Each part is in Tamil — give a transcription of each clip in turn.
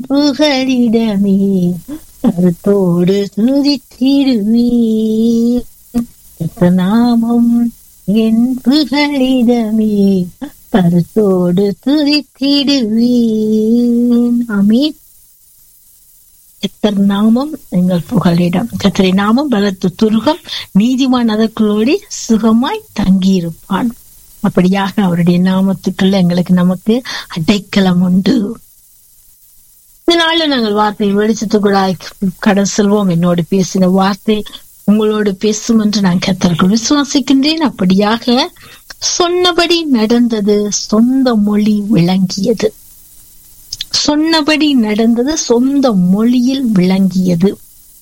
புகழிடமே கருத்தோடு துதித்திடுவே நாமம் என் புகழிடமே கருத்தோடு துதித்திடுவேன் அமீன் கத்தர் நாமம் எங்கள் புகழிடம் கத்தரை நாமம் பலத்து துருகம் நீதிமான் அதற்குள்ளோடி சுகமாய் தங்கியிருப்பான் அப்படியாக அவருடைய நாமத்துக்குள்ள எங்களுக்கு நமக்கு அடைக்கலம் உண்டு இந்த நாள்ல நாங்கள் வார்த்தை வெளிச்சத்துக்குள்ளாய் கடை செல்வோம் என்னோடு பேசின வார்த்தை உங்களோடு பேசும் என்று நான் கத்தர்கள் விசுவாசிக்கின்றேன் அப்படியாக சொன்னபடி நடந்தது சொந்த மொழி விளங்கியது சொன்னபடி நடந்தது சொந்த மொழியில் விளங்கியது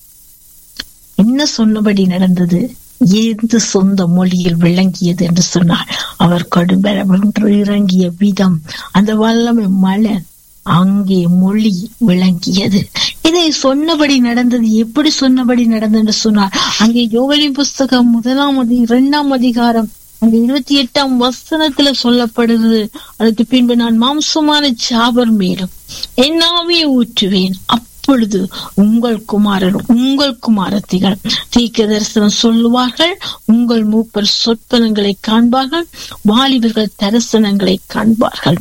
என்ன சொன்னபடி நடந்தது ஏது சொந்த மொழியில் விளங்கியது என்று சொன்னார் அவர் கடுபென்று இறங்கிய விதம் அந்த வல்லமை மலை அங்கே மொழி விளங்கியது இதை சொன்னபடி நடந்தது எப்படி சொன்னபடி நடந்தது என்று சொன்னார் அங்கே யோகலின் புஸ்தகம் முதலாம் அதி இரண்டாம் அதிகாரம் அந்த இருபத்தி எட்டாம் வசனத்துல சொல்லப்படுகிறது அதுக்கு பின்பு நான் மாம்சமான சாபர் மேலும் என்னாவே ஊற்றுவேன் அப்பொழுது உங்கள் குமாரர் உங்கள் குமாரத்திகள் தீர்க்க தரிசனம் சொல்லுவார்கள் உங்கள் மூப்பர் சொற்பனங்களை காண்பார்கள் வாலிபர்கள் தரிசனங்களை காண்பார்கள்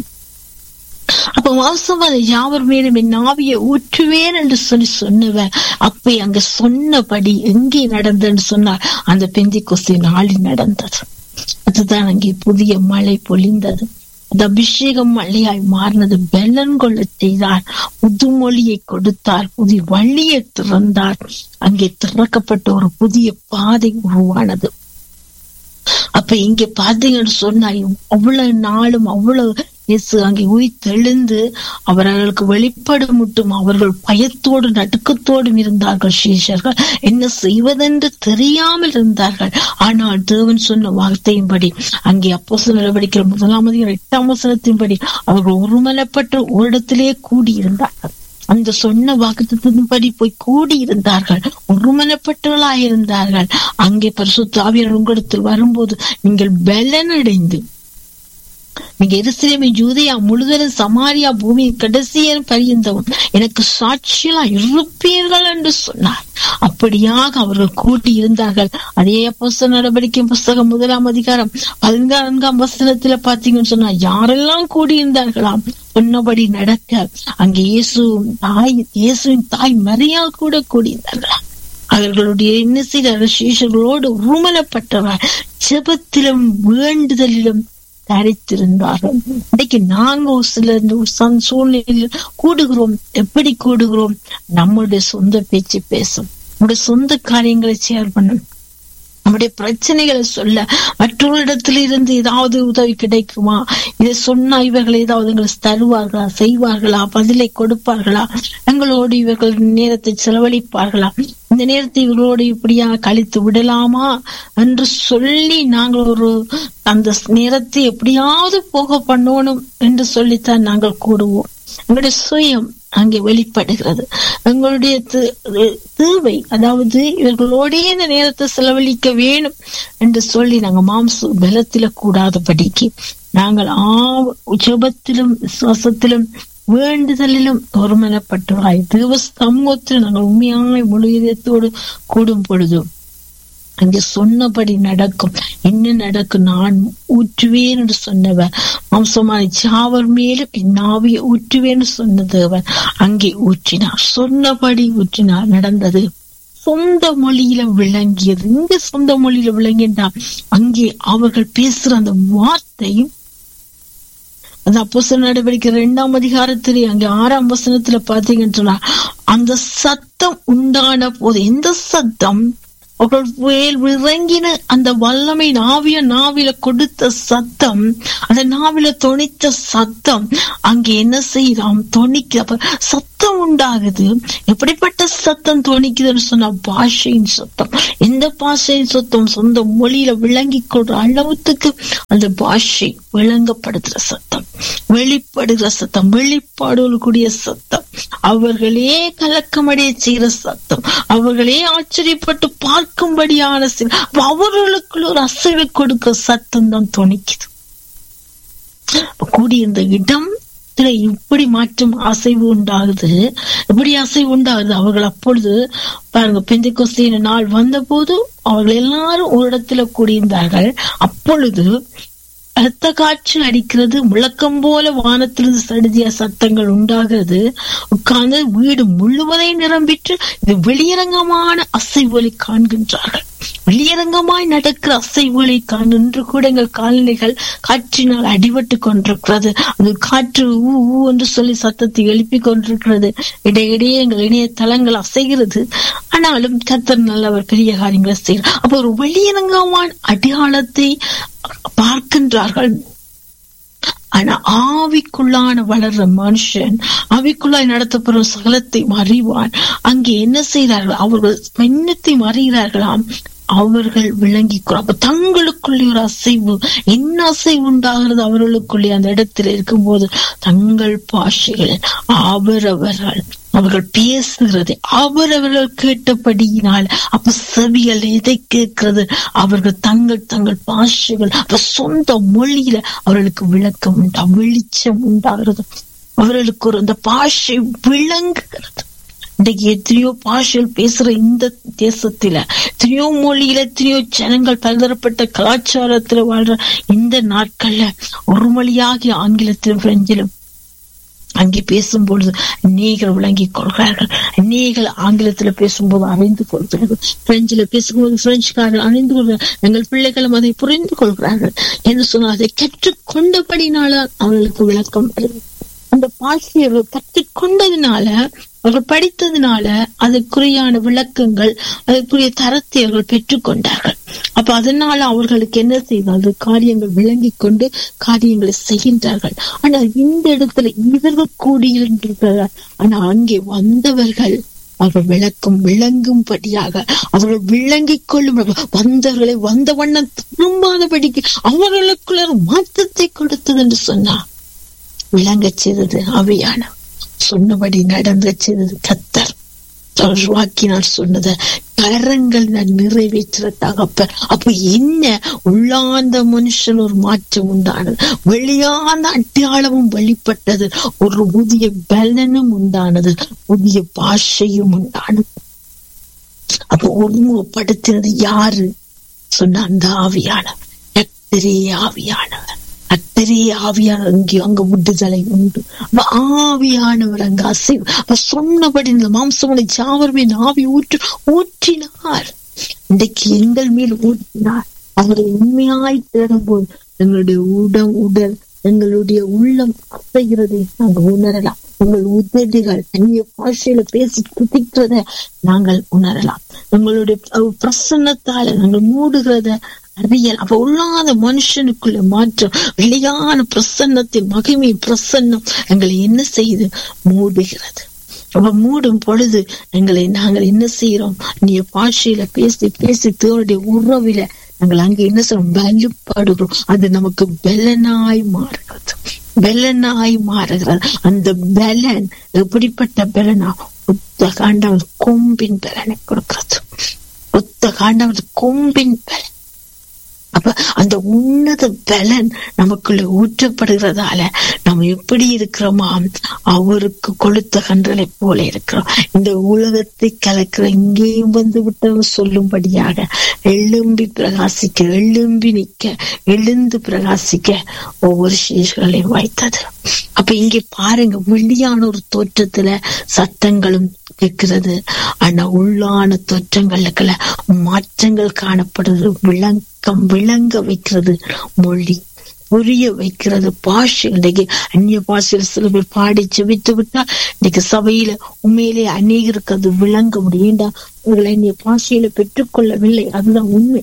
அப்ப மாசமான யாவர் மேலும் என் ஆவியை ஊற்றுவேன் என்று சொல்லி சொன்னவன் அப்ப அங்க சொன்னபடி எங்கே நடந்ததுன்னு சொன்னார் அந்த பெந்தி கொஸ்தி நாளில் நடந்தது அதுதான் அங்கே புதிய மழை பொழிந்தது அது அபிஷேகம் மழையாய் மாறினது பெலன் கொள்ள செய்தார் புதுமொழியை கொடுத்தார் புதிய வழியை திறந்தார் அங்கே திறக்கப்பட்ட ஒரு புதிய பாதை உருவானது அப்ப இங்க பாத்தீங்கன்னு சொன்னா அவ்வளவு நாளும் அவ்வளவு இயேசு அங்கே உயிர்த்தெழுந்து அவர்களுக்கு வெளிப்பட மட்டும் அவர்கள் பயத்தோடு நடுக்கத்தோடும் இருந்தார்கள் சீஷர்கள் என்ன செய்வதென்று தெரியாமல் இருந்தார்கள் ஆனால் தேவன் சொன்ன வார்த்தையின்படி அங்கே அப்போ நடவடிக்கை முதலாம் அதிகாரம் எட்டாம் வசனத்தின்படி அவர்கள் ஒருமனப்பட்ட ஓரிடத்திலே கூடியிருந்தார்கள் அந்த சொன்ன வாக்குத்தின்படி போய் கூடி இருந்தார்கள் ஒருமனப்பட்டவர்களாயிருந்தார்கள் அங்கே பரிசுத்தாவியர் உங்களிடத்தில் வரும்போது நீங்கள் பலனடைந்து நீங்க எருசலேமை ஜூதையா முழுதலும் சமாரியா பூமியின் கடைசியன் பரியந்தவும் எனக்கு சாட்சியா இருப்பீர்கள் என்று சொன்னார் அப்படியாக அவர்கள் கூட்டி இருந்தார்கள் அதே புஸ்தக நடவடிக்கை புஸ்தகம் முதலாம் அதிகாரம் பதினான்காம் வசனத்துல பாத்தீங்கன்னு சொன்னா யாரெல்லாம் கூடியிருந்தார்களாம் சொன்னபடி நடக்க அங்கே இயேசு தாய் இயேசுவின் தாய் மரியாள் கூட கூடியிருந்தார்களாம் அவர்களுடைய என்ன செய்த சீஷர்களோடு உருமலப்பட்டவர் ஜெபத்திலும் வேண்டுதலிலும் தரித்திருந்தார்கள் இன்னைக்கு நாங்க ஒரு சில சூழ்நிலையில் கூடுகிறோம் எப்படி கூடுகிறோம் நம்முடைய சொந்த பேச்சு பேசும் நம்முடைய சொந்த காரியங்களை ஷேர் பண்ணும் நம்முடைய பிரச்சனைகளை சொல்ல மற்றவரிடத்துல இருந்து ஏதாவது உதவி கிடைக்குமா இதை சொன்னா இவர்கள் ஏதாவது எங்களுக்கு தருவார்களா செய்வார்களா பதிலை கொடுப்பார்களா எங்களோடு இவர்கள் நேரத்தை செலவழிப்பார்களா இந்த நேரத்தை இவர்களோடு இப்படியா கழித்து விடலாமா என்று சொல்லி நாங்கள் ஒரு அந்த நேரத்தை எப்படியாவது போக பண்ணணும் என்று சொல்லித்தான் நாங்கள் கூடுவோம் எங்களுடைய சுயம் அங்கே வெளிப்படுகிறது எங்களுடைய தேவை அதாவது இவர்களோடே இந்த நேரத்தை செலவழிக்க வேணும் என்று சொல்லி நாங்க மாம்ச பலத்தில கூடாதபடிக்கு நாங்கள் ஆ ஜபத்திலும் விசுவாசத்திலும் வேண்டுதலிலும் ஒருமனப்பட்டவாய் தேவ சமூகத்தில் நாங்கள் உண்மையாய் முழு இதயத்தோடு கூடும் பொழுதும் அங்கே சொன்னபடி நடக்கும் என்ன நடக்கும் நான் ஊற்றுவேன் என்று சொன்னவர் மாம்சமான சாவர் மேலும் என் ஆவியை ஊற்றுவேன் சொன்ன தேவன் அங்கே ஊற்றினார் சொன்னபடி ஊற்றினார் நடந்தது சொந்த மொழியில விளங்கியது இங்க சொந்த மொழியில விளங்கினா அங்கே அவர்கள் பேசுற அந்த வார்த்தையும் அந்த அப்போச நடவடிக்கை இரண்டாம் அதிகாரத்திலே அங்க ஆறாம் வசனத்துல பாத்தீங்கன்னு சொன்னா அந்த சத்தம் உண்டான போது எந்த சத்தம் அவர்கள் வேல் இறங்கின அந்த வல்லமை நாவிய நாவில கொடுத்த சத்தம் அந்த நாவில தொனித்த சத்தம் அங்க என்ன செய்யலாம் தொனிக்க சத்தம் உண்டாகுது எப்படிப்பட்ட சத்தம் தொனிக்குதுன்னு சொன்னா பாஷையின் சத்தம் எந்த பாஷையின் சத்தம் சொந்த மொழியில விளங்கி கொள்ற அளவுக்கு அந்த பாஷை விளங்கப்படுத்துற சத்தம் வெளிப்படுகிற சத்தம் வெளிப்பாடுகளுடைய சத்தம் அவர்களே கலக்கமடைய செய்கிற சத்தம் அவர்களே ஆச்சரியப்பட்டு பார்க்கும்படியான அவர்களுக்குள்ள ஒரு அசைவை கொடுக்க சத்தம் தான் துணிக்குது கூடியிருந்த இடம் உள்ளத்துல இப்படி மாற்றம் அசைவு உண்டாகுது இப்படி அசைவு உண்டாகுது அவர்கள் அப்பொழுது பாருங்க பெந்தைக்கோஸ்தின நாள் வந்த போது அவர்கள் எல்லாரும் ஒரு இடத்துல கூடியிருந்தார்கள் அப்பொழுது ரத்த காற்று அடிக்கிறது முழக்கம் போல வானத்திலிருந்து சடுதிய சத்தங்கள் உண்டாகிறது உட்கார்ந்து வீடு முழுவதையும் நிரம்பிட்டு இது வெளியரங்கமான அசைவுகளை காண்கின்றார்கள் வெளியரங்கமாய் நடக்கிற அசைவுகளை காண்கின்ற கூட எங்கள் கால்நிலைகள் காற்றினால் அடிபட்டு கொண்டிருக்கிறது அது காற்று ஊ ஊ என்று சொல்லி சத்தத்தை எழுப்பி கொண்டிருக்கிறது இடையிடையே எங்கள் இணையதளங்கள் அசைகிறது ஆனாலும் கத்தர் நல்லவர் பெரிய காரியங்களை செய்கிறார் அப்ப ஒரு வெளியரங்கமான அடையாளத்தை பார்க்கின்றார்கள் ஆனா ஆவிக்குள்ளான வளர்ற மனுஷன் ஆவிக்குள்ளாய் நடத்தப்படும் சகலத்தை அறிவான் அங்கே என்ன செய்கிறார்கள் அவர்கள் என்னத்தை அறிகிறார்களாம் அவர்கள் விளங்கி அப்ப தங்களுக்குள்ளே ஒரு அசைவு என்ன அசைவு உண்டாகிறது அவர்களுக்குள்ளே அந்த இடத்துல இருக்கும்போது தங்கள் பாஷைகள் அவரவர்கள் அவர்கள் பேசுகிறது அவரவர்கள் கேட்டபடியினால் அப்ப செவிகள் எதை கேட்கிறது அவர்கள் தங்கள் தங்கள் பாஷைகள் அப்ப சொந்த மொழியில அவர்களுக்கு விளக்கம் உண்டா வெளிச்சம் உண்டாகிறது அவர்களுக்கு ஒரு அந்த பாஷை விளங்குகிறது இன்றைக்கு எத்தனையோ பாஷைகள் பேசுற இந்த தேசத்துல எத்தனையோ மொழியில எத்தனையோ ஜனங்கள் பலதரப்பட்ட கலாச்சாரத்துல வாழ்ற இந்த நாட்கள்ல ஒரு மொழியாகி ஆங்கிலத்திலும் பிரெஞ்சிலும் அங்கே பேசும்பொழுது அநேகர் விளங்கிக் கொள்கிறார்கள் அநேகர் ஆங்கிலத்துல பேசும்போது அறிந்து கொள்கிறார்கள் பிரெஞ்சில பேசும்போது பிரெஞ்சுக்காரர்கள் அறிந்து கொள்கிறார்கள் எங்கள் பிள்ளைகளும் அதை புரிந்து கொள்கிறார்கள் என்று சொன்னால் அதை கற்றுக்கொண்டபடினால அவர்களுக்கு விளக்கம் வருது அந்த பாஷையை கற்றுக்கொண்டதுனால அவர்கள் படித்ததுனால அதற்குரியான விளக்கங்கள் அதற்குரிய தரத்தை அவர்கள் பெற்றுக்கொண்டார்கள் அப்ப அதனால அவர்களுக்கு என்ன செய்தார்கள் காரியங்கள் விளங்கி கொண்டு காரியங்களை செய்கின்றார்கள் ஆனா இந்த இடத்துல இவர்கள் கூடியிருக்கிறார்கள் ஆனா அங்கே வந்தவர்கள் அவர்கள் விளக்கும் விளங்கும்படியாக அவர்கள் விளங்கிக் கொள்ளும் வந்தவர்களை வந்த வண்ணம் திரும்பாதபடிக்கு அவர்களுக்குள்ள மாற்றத்தை கொடுத்தது என்று சொன்னார் விளங்க செய்தது அவையான சொன்னபடி நடந்த செய்தது கத்தர் வாக்கினால் சொன்னத கரங்கள் நான் நிறைவேற்ற தகப்ப அப்ப என்ன உள்ளாந்த மனுஷன் ஒரு மாற்றம் உண்டானது வெளியாந்த அடையாளமும் வெளிப்பட்டது ஒரு புதிய பலனும் உண்டானது புதிய பாஷையும் உண்டானது அப்ப ஒருமுகப்படுத்தினது யாரு சொன்ன அந்த ஆவியானவர் கத்தரே ஆவியானவர் அத்தரே ஆவியானவர் அங்கே அங்க விடுதலை உண்டு ஆவியானவர் அங்க அசைவு அப்ப சொன்னபடி இந்த மாம்சமனை ஜாவர் மீன் ஆவி ஊற்று ஊற்றினார் இன்றைக்கு எங்கள் மேல் ஊற்றினார் அவரை உண்மையாய் தேடும்போது எங்களுடைய உடம் உடல் எங்களுடைய உள்ளம் அசைகிறதை நாங்கள் உணரலாம் உங்கள் உதடுகள் அந்நிய பாஷையில பேசி துதிக்கிறத நாங்கள் உணரலாம் எங்களுடைய பிரசன்னத்தால நாங்கள் மூடுகிறத அறியல் அப்ப உள்ளாத மனுஷனுக்குள்ள மாற்றம் வெளியான பிரசன்னத்தின் மகிமை பிரசன்னம் எங்களை என்ன செய்து மூடுகிறது அப்ப மூடும் பொழுது எங்களை நாங்கள் என்ன செய்யறோம் நீ பாஷையில பேசி பேசி தேவனுடைய உறவில நாங்கள் அங்க என்ன செய்யறோம் வலுப்படுகிறோம் அது நமக்கு பலனாய் மாறுகிறது பலனாய் மாறுகிறது அந்த பலன் எப்படிப்பட்ட பலனா ஒத்த காண்டவர் கொம்பின் பலனை கொடுக்கிறது ஒத்த காண்டவர் கொம்பின் பலன் அப்ப அந்த உன்னத பலன் நமக்குள்ள ஊற்றப்படுகிறதால நம்ம எப்படி இருக்கிறோமா அவருக்கு கொளுத்த கன்றலை போல இருக்கிறோம் இந்த உலகத்தை கலக்கிற இங்கேயும் வந்து விட்டவர் சொல்லும்படியாக எழும்பி பிரகாசிக்க எழும்பி நிக்க எழுந்து பிரகாசிக்க ஒவ்வொரு சீர்களையும் வைத்தது அப்ப இங்கே பாருங்க வெளியான ஒரு தோற்றத்துல சத்தங்களும் கேட்கிறது ஆனா உள்ளான தோற்றங்களுக்குள்ள மாற்றங்கள் காணப்படுறது விளக்கம் விளங்க வைக்கிறது மொழி புரிய வைக்கிறது பாஷை இன்னைக்கு அந்நிய பாஷையில் சில பேர் பாடி செவித்து விட்டா இன்னைக்கு சபையில உண்மையிலே அநேகருக்கு அது விளங்க முடியும்டா இவர்களை அந்நிய பாஷையில பெற்றுக்கொள்ளவில்லை அதுதான் உண்மை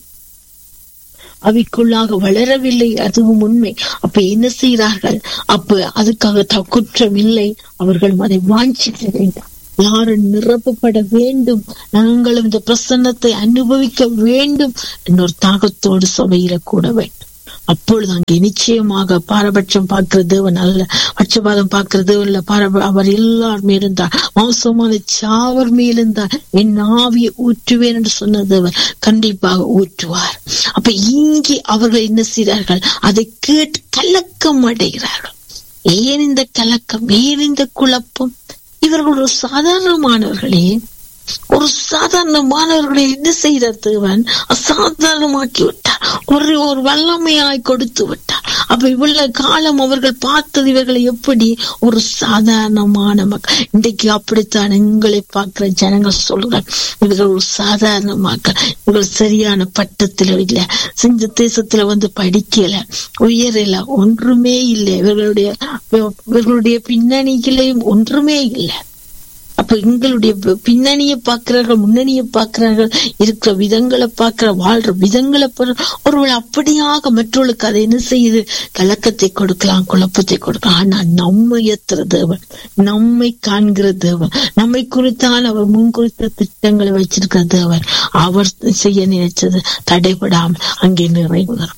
அவைக்குள்ளாக வளரவில்லை அதுவும் உண்மை அப்ப என்ன செய்கிறார்கள் அப்ப அதுக்காக குற்றம் இல்லை அவர்கள் அதை வாஞ்சிக்க வேண்டாம் யாரும் நிரப்பப்பட வேண்டும் நாங்களும் இந்த பிரசன்னத்தை அனுபவிக்க வேண்டும் என்னொரு தாகத்தோடு சபையில கூட வேண்டும் அப்பொழுது அங்கே நிச்சயமாக பாரபட்சம் பார்க்கிற தேவன் அல்ல பட்சபாதம் பார்க்கிற தேவன் இல்ல பாரப அவர் எல்லார் மேலிருந்தார் மோசமான சாவர் மேலிருந்தார் என் ஆவியை ஊற்றுவேன் என்று சொன்ன தேவன் கண்டிப்பாக ஊற்றுவார் அப்ப இங்கே அவர்கள் என்ன செய்கிறார்கள் அதை கேட்டு கலக்கம் அடைகிறார்கள் ஏன் இந்த கலக்கம் ஏன் இந்த குழப்பம் இவர்கள் ஒரு சாதாரணமானவர்களே ஒரு சாதாரணமானவர்களை என்ன செய்த தேவன் அசாதாரணமாக்கி விட்டார் ஒரு ஒரு வல்லமையாய் கொடுத்து விட்டார் அப்ப இவ்வளவு காலம் அவர்கள் பார்த்தது இவர்களை எப்படி ஒரு சாதாரணமான மக்கள் இன்றைக்கு அப்படித்தான் எங்களை பார்க்கிற ஜனங்கள் சொல்றாங்க இவர்கள் ஒரு சாதாரண மக்கள் இவர்கள் சரியான பட்டத்துல இல்ல செஞ்ச தேசத்துல வந்து படிக்கல உயரல ஒன்றுமே இல்லை இவர்களுடைய இவர்களுடைய பின்னணிகளையும் ஒன்றுமே இல்லை அப்ப எங்களுடைய பின்னணியை பார்க்கிறார்கள் முன்னணியை பார்க்கிறார்கள் இருக்கிற விதங்களை பார்க்கிற வாழ்ற விதங்களை ஒருவேளை அப்படியாக மற்றவர்களுக்கு அதை என்ன செய்யுது கலக்கத்தை கொடுக்கலாம் குழப்பத்தை கொடுக்கலாம் ஆனா நம்மை எத்துற தேவன் நம்மை காண்கிற தேவன் நம்மை குறித்தான் அவர் முன் குறித்த திட்டங்களை வச்சிருக்கிற தேவன் அவர் செய்ய நினைச்சது தடைபடாமல் அங்கே நிறைவேறும்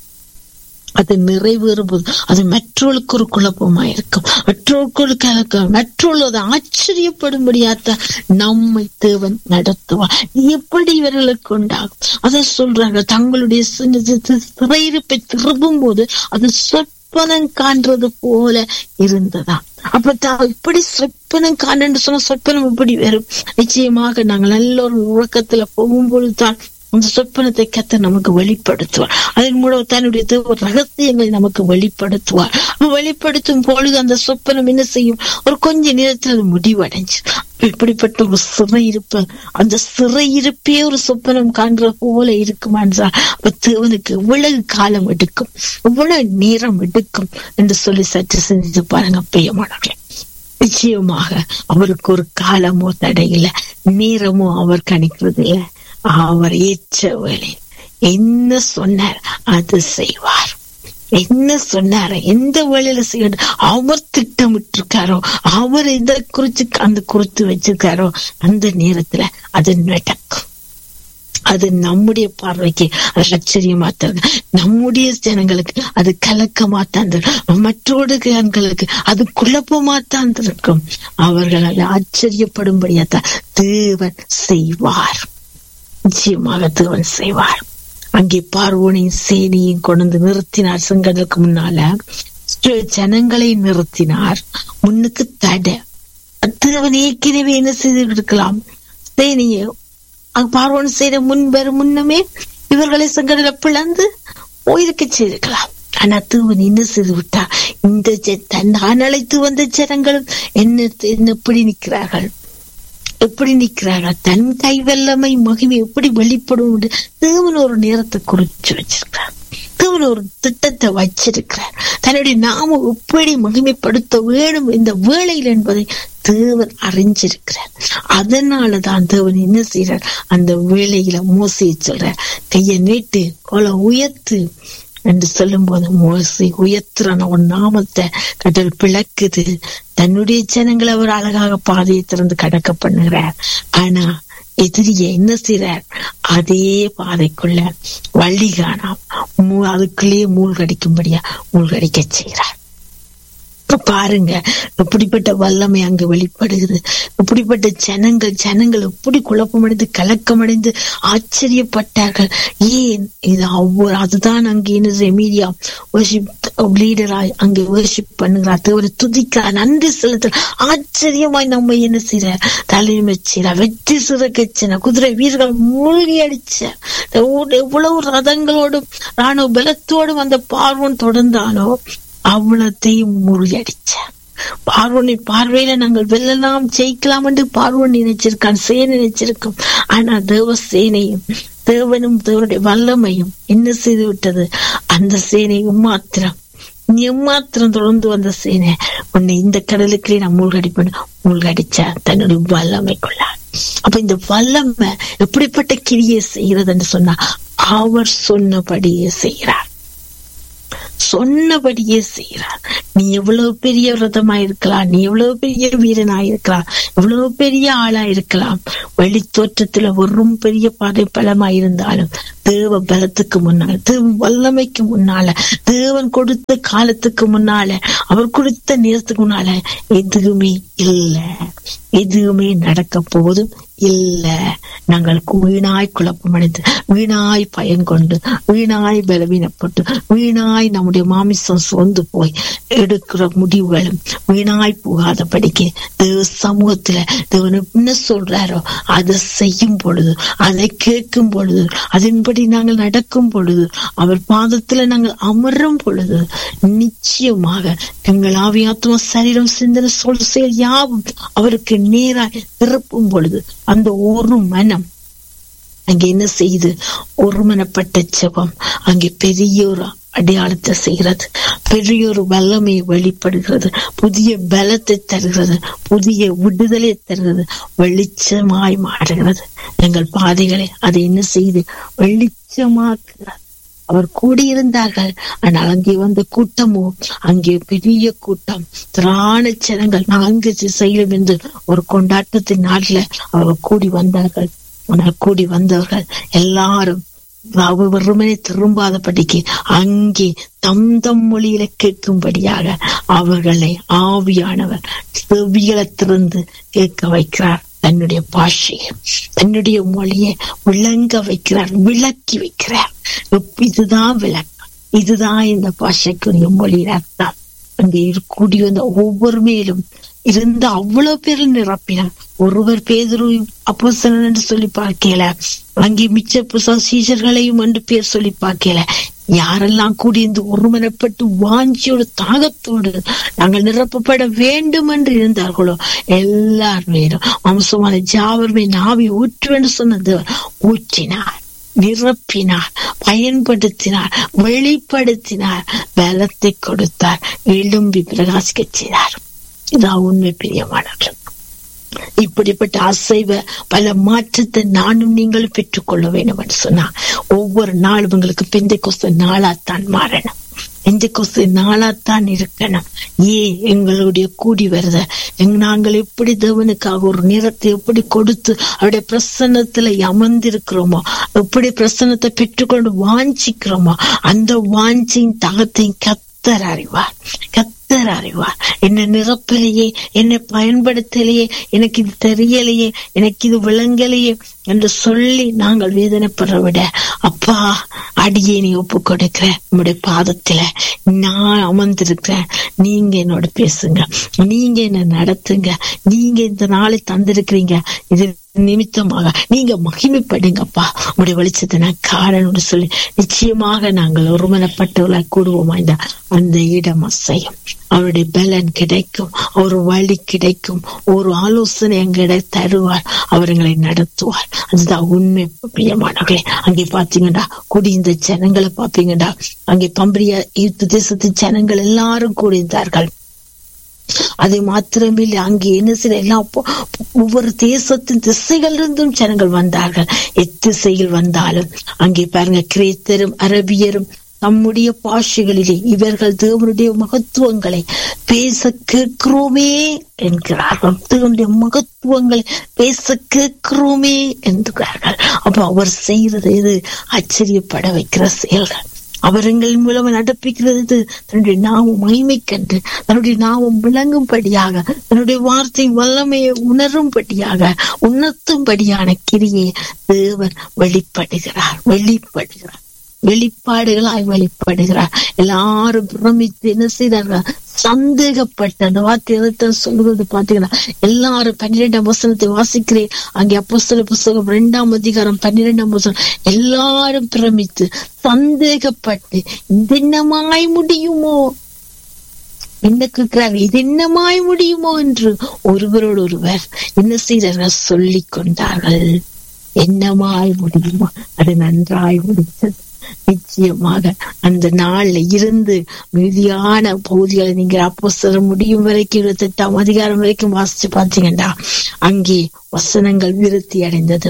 அது நிறைவேறும்போது அது மற்றவர்களுக்கு ஒரு குழப்பமா இருக்கும் மற்றவர்களுக்கு ஒரு கலக்கம் மற்றவர்கள் அதை ஆச்சரியப்படும்படியாத்த நம்மை தேவன் நடத்துவார் எப்படி இவர்களுக்கு உண்டாகும் அதை சொல்றாங்க தங்களுடைய சிறையிருப்பை திரும்பும் போது அது சொற்பனம் காண்றது போல இருந்ததா அப்ப இப்படி சொப்பனம் காண்றன்னு சொன்ன சொப்பனம் எப்படி வரும் நிச்சயமாக நாங்கள் நல்ல ஒரு உறக்கத்துல போகும்பொழுது தான் அந்த சொப்பனத்தை கத்த நமக்கு வெளிப்படுத்துவார் அதன் மூலம் தன்னுடைய ரகசியங்களை நமக்கு வெளிப்படுத்துவார் வெளிப்படுத்தும் பொழுது அந்த சொப்பனம் என்ன செய்யும் ஒரு கொஞ்ச நேரத்தில் அது முடிவடைஞ்சு இப்படிப்பட்ட ஒரு சிறை இருப்ப அந்த சிறை இருப்பே ஒரு சொப்பனம் காண்ற போல இருக்குமான் அப்ப தேவனுக்கு எவ்வளவு காலம் எடுக்கும் எவ்வளவு நேரம் எடுக்கும் என்று சொல்லி சற்று செஞ்சு பாருங்க பிரியமானவர்களே நிச்சயமாக அவருக்கு ஒரு காலமோ தடையில நேரமோ அவர் கணிக்கிறது இல்லை அவர் ஏற்ற வேலை என்ன சொன்னார் அது செய்வார் என்ன சொன்னாரு எந்த வேலையில செய்யணும் அவர் திட்டமிட்டு இருக்காரோ அவர் எதை குறிச்சு அந்த குறித்து வச்சிருக்காரோ அந்த நேரத்துல அது நடக்கும் அது நம்முடைய பார்வைக்கு அது ஆச்சரியமா தருது நம்முடைய ஜனங்களுக்கு அது கலக்கமா தந்துடும் மற்றோடு ஜனங்களுக்கு அது குழப்பமா தான் இருக்கும் அவர்கள் அதை ஆச்சரியப்படும்படியா தான் தேவன் செய்வார் நிச்சயமாக தேவன் செய்வார் அங்கே பார்வோனையும் சேனையும் கொண்டு நிறுத்தினார் செங்கடலுக்கு முன்னால ஜனங்களை நிறுத்தினார் முன்னுக்கு தடை தேவன் ஏற்கனவே என்ன செய்து இருக்கலாம் சேனையை பார்வோன் செய்த முன் வரும் முன்னமே இவர்களை செங்கடல பிளந்து போயிருக்க செய்திருக்கலாம் ஆனா தேவன் என்ன செய்து விட்டா இந்த நான் அழைத்து வந்த ஜனங்களும் என்ன என்ன எப்படி நிற்கிறார்கள் எப்படி நிக்கிறார்கள் தன் கை வல்லமை மகிமை எப்படி வெளிப்படும் தேவன் ஒரு நேரத்தை குறிச்சு வச்சிருக்கிறார் தேவன் ஒரு திட்டத்தை வச்சிருக்கிறார் தன்னுடைய நாம எப்படி மகிமைப்படுத்த வேணும் இந்த வேளையில் என்பதை தேவன் அறிஞ்சிருக்கிறார் அதனாலதான் தேவன் என்ன செய்யறார் அந்த வேளையில மோசையை சொல்ற கையை நீட்டு கொலை உயர்த்து என்று சொல்லும் போது மோசி உயர்த்துறான ஒரு நாமத்தை கடல் பிளக்குது தன்னுடைய ஜனங்களை அவர் அழகாக பாதையை திறந்து கடக்க பண்ணுகிறார் ஆனா எதிரிய என்ன செய்யறார் அதே பாதைக்குள்ள வள்ளி காணாம் அதுக்குள்ளேயே மூழ்கடிக்கும்படியா மூழ்கடிக்க செய்கிறார் பாருங்க எப்படிப்பட்ட வல்லமை அங்கு வெளிப்படுகிறது எப்படிப்பட்ட ஜனங்கள் ஜனங்கள் எப்படி குழப்பமடைந்து கலக்கமடைந்து ஆச்சரியப்பட்டார்கள் ஏன் இது ஒவ்வொரு அதுதான் அங்கே என்ன மீடியா வர்ஷிப் லீடராய் அங்கே வர்ஷிப் பண்ணுகிறார் தேவரை துதிக்கிறார் நன்றி செலுத்த ஆச்சரியமாய் நம்ம என்ன செய்யற தலைமை செய்யற வெற்றி சிறக்கச்சின குதிரை வீரர்கள் மூழ்கி அடிச்ச எவ்வளவு ரதங்களோடும் ராணுவ பலத்தோடும் அந்த பார்வன் தொடர்ந்தாலோ அவ்வளத்தையும் முறியடிச்ச பார்வனின் பார்வையில நாங்கள் வெல்லலாம் ஜெயிக்கலாம் என்று பார்வன் நினைச்சிருக்கான் சேனை நினைச்சிருக்கோம் ஆனா தேவ சேனையும் தேவனும் தேவனுடைய வல்லமையும் என்ன செய்து விட்டது அந்த சேனையும் மாத்திரம் நீ மாத்திரம் தொடர்ந்து வந்த சேனை உன்னை இந்த கடலுக்குள்ளே நான் மூழ்கடிப்பேன் மூழ்கடிச்ச தன்னுடைய வல்லமைக்குள்ளார் அப்ப இந்த வல்லமை எப்படிப்பட்ட கிரியை செய்யறதுன்னு சொன்னா அவர் சொன்னபடியே செய்கிறார் சொன்னபடியே செய்யறார் நீ எவ்வளவு பெரிய விரதமா இருக்கலாம் நீ எவ்வளவு பெரிய வீரனா இருக்கலாம் எவ்வளவு பெரிய ஆளா இருக்கலாம் வெளி தோற்றத்துல வெறும் பெரிய பாதை பலமா இருந்தாலும் தேவ பலத்துக்கு முன்னால தேவ வல்லமைக்கு முன்னால தேவன் கொடுத்த காலத்துக்கு முன்னால அவர் கொடுத்த நேரத்துக்கு முன்னால எதுவுமே இல்ல எதுவுமே நடக்க போவதும் இல்ல நாங்கள் வீணாய் குழப்பமடைந்து வீணாய் பயன் கொண்டு வீணாய் பலவீனப்பட்டு வீணாய் நம்முடைய மாமிசம் சோர்ந்து போய் எடுக்கிற முடிவுகளும் வீணாய் போகாதபடிக்கு தேவ சமூகத்துல தேவன் என்ன சொல்றாரோ அதை செய்யும் பொழுது அதை கேட்கும் பொழுது அதன்படி நாங்கள் நடக்கும் பொழுது அவர் பாதத்துல நாங்கள் அமரும் பொழுது நிச்சயமாக எங்கள் ஆவியாத்மா சரீரம் சிந்தனை சொல் செயல் யாவும் அவருக்கு நேராய் திருப்பும் பொழுது அந்த ஒரு மனம் அங்கே என்ன செய்து ஒருமனப்பட்ட ஜெபம் அங்கே பெரிய ஒரு அடையாளத்தை செய்கிறது பெரிய ஒரு வல்லமையை வெளிப்படுகிறது புதிய பலத்தை தருகிறது புதிய விடுதலை தருகிறது வெளிச்சமாய் மாறுகிறது எங்கள் பாதைகளை அதை என்ன செய்து வெளிச்சமாக்குகிறது அவர் கூடியிருந்தார்கள் ஆனால் அங்கே வந்த கூட்டமோ அங்கே பெரிய கூட்டம் திராண ஜனங்கள் நான்கு திசையிலும் என்று ஒரு கொண்டாட்டத்தின் நாட்டில் அவர் கூடி வந்தார்கள் ஆனால் கூடி வந்தவர்கள் எல்லாரும் வெறுமனே திரும்பாதபடிக்கு அங்கே தம் தம் மொழியில கேட்கும்படியாக அவர்களை ஆவியானவர் செவிகளை திறந்து கேட்க வைக்கிறார் தன்னுடைய பாஷையை தன்னுடைய மொழியை விளங்க வைக்கிறார் விளக்கி வைக்கிறார் இதுதான் விளக்கம் இதுதான் இந்த பாஷைக்குரிய மொழியின் அர்த்தம் அங்கே கூடி வந்த ஒவ்வொரு மேலும் இருந்த அவ்வளவு பேர் நிரப்பினார் ஒருவர் பேதரு அப்போ என்று சொல்லி பார்க்கல அங்கே மிச்ச சீசர்களையும் என்று பேர் சொல்லி பார்க்கல யாரெல்லாம் கூடியிருந்து ஒருமனப்பட்டு வாஞ்சியோடு தாகத்தோடு நாங்கள் நிரப்பப்பட வேண்டும் என்று இருந்தார்களோ எல்லார் மேலும் வம்சமான ஜாவர் மேல் ஆவி ஊற்றுவென்று சொன்னது ஊற்றினார் நிரப்பினார் பயன்படுத்தினார் வெளிப்படுத்தினார் பலத்தை கொடுத்தார் எழும்பி பிரகாசிக்க செய்தார் இதான் உண்மை பிரியமானவர்கள் இப்படிப்பட்ட அசைவ பல மாற்றத்தை நானும் நீங்களும் பெற்றுக்கொள்ள வேண்டும் என்று சொன்னா ஒவ்வொரு நாளும் உங்களுக்கு பெந்தை கொச நாளாத்தான் மாறணும் எந்த கொசு நாளாத்தான் இருக்கணும் ஏ எங்களுடைய கூடி வருத நாங்கள் எப்படி தேவனுக்காக ஒரு நிறத்தை எப்படி கொடுத்து அவருடைய பிரசன்னத்துல அமர்ந்திருக்கிறோமோ எப்படி பிரசன்னத்தை பெற்றுக்கொண்டு வாஞ்சிக்கிறோமோ அந்த வாஞ்சியின் தகத்தையும் கத்தர் அறிவார் கத்தர் அறிவார் என்ன நிரப்பலையே என்னை பயன்படுத்தலையே எனக்கு இது தெரியலையே எனக்கு இது விளங்கலையே என்று சொல்லி நாங்கள் வேதனைப்படுற விட அப்பா அடியே நீ ஒப்பு கொடுக்கிற உங்களுடைய பாதத்துல நான் அமர்ந்திருக்கிறேன் நீங்க என்னோட பேசுங்க நீங்க என்ன நடத்துங்க நீங்க இந்த நாளை தந்திருக்கிறீங்க இது நிமித்தமாக நீங்க மகிமைப்படுங்கப்பா உங்களுடைய வெளிச்சத்தை நான் காரணம்னு சொல்லி நிச்சயமாக நாங்கள் ஒருமனப்பட்டவர்களா கூடுவோமா இந்த அந்த இடம் அசையும் அவருடைய பலன் கிடைக்கும் ஒரு வழி கிடைக்கும் ஒரு ஆலோசனை எங்கிட தருவார் அவர் எங்களை நடத்துவார் அதுதான் உண்மை பிரியமானவர்களே அங்கே பாத்தீங்கன்னா குடியிருந்த ஜனங்களை பாப்பீங்கடா அங்கே பம்பரிய யுத்த தேசத்து ஜனங்கள் எல்லாரும் கூடியிருந்தார்கள் அது மாத்திரமில்லை அங்கே என்ன செய்ய எல்லாம் ஒவ்வொரு தேசத்தின் திசைகளிலிருந்தும் ஜனங்கள் வந்தார்கள் எத்திசையில் வந்தாலும் அங்கே பாருங்க கிரேத்தரும் அரபியரும் நம்முடைய பாஷைகளிலே இவர்கள் தேவனுடைய மகத்துவங்களை பேச கேட்கிறோமே என்கிறார்கள் தேவனுடைய மகத்துவங்களை பேச கேட்கிறோமே என்கிறார்கள் அப்ப அவர் செய்யறது இது ஆச்சரியப்பட வைக்கிற செயல்கள் அவரங்கள் மூலம் நடப்பிக்கிறது தன்னுடைய நாமம் மகிமைக்கன்று தன்னுடைய நாமம் விளங்கும்படியாக தன்னுடைய வார்த்தை வல்லமையை உணரும்படியாக உணர்த்தும்படியான கிரியை தேவன் வெளிப்படுகிறார் வெளிப்படுகிறார் வெளிப்பாடுகளாய் வெளிப்படுகிறார் எல்லாரும் பிரமித்து என்ன செய்தார்கள் சந்தேகப்பட்ட அந்த வார்த்தை சொல்லுவது பாத்தீங்கன்னா எல்லாரும் பன்னிரெண்டாம் வசனத்தை வாசிக்கிறேன் அங்கே அப்போ புஸ்தகம் இரண்டாம் அதிகாரம் பன்னிரெண்டாம் வசனம் எல்லாரும் பிரமித்து சந்தேகப்பட்டு இது என்னமாய் முடியுமோ என்ன கேட்கிறார் இது என்னமாய் முடியுமோ என்று ஒருவரோடு ஒருவர் என்ன செய்தார்கள் சொல்லிக் கொண்டார்கள் என்னமாய் முடியுமோ அது நன்றாய் முடித்தது நிச்சயமாக அந்த நாள்ல இருந்து மீதியான பகுதிகளை நீங்க அப்போ சொல்ல முடியும் வரைக்கும் இருபத்தி எட்டாம் அதிகாரம் வரைக்கும் வாசிச்சு பாத்தீங்கன்னா அங்கே வசனங்கள் விருத்தி அடைந்தது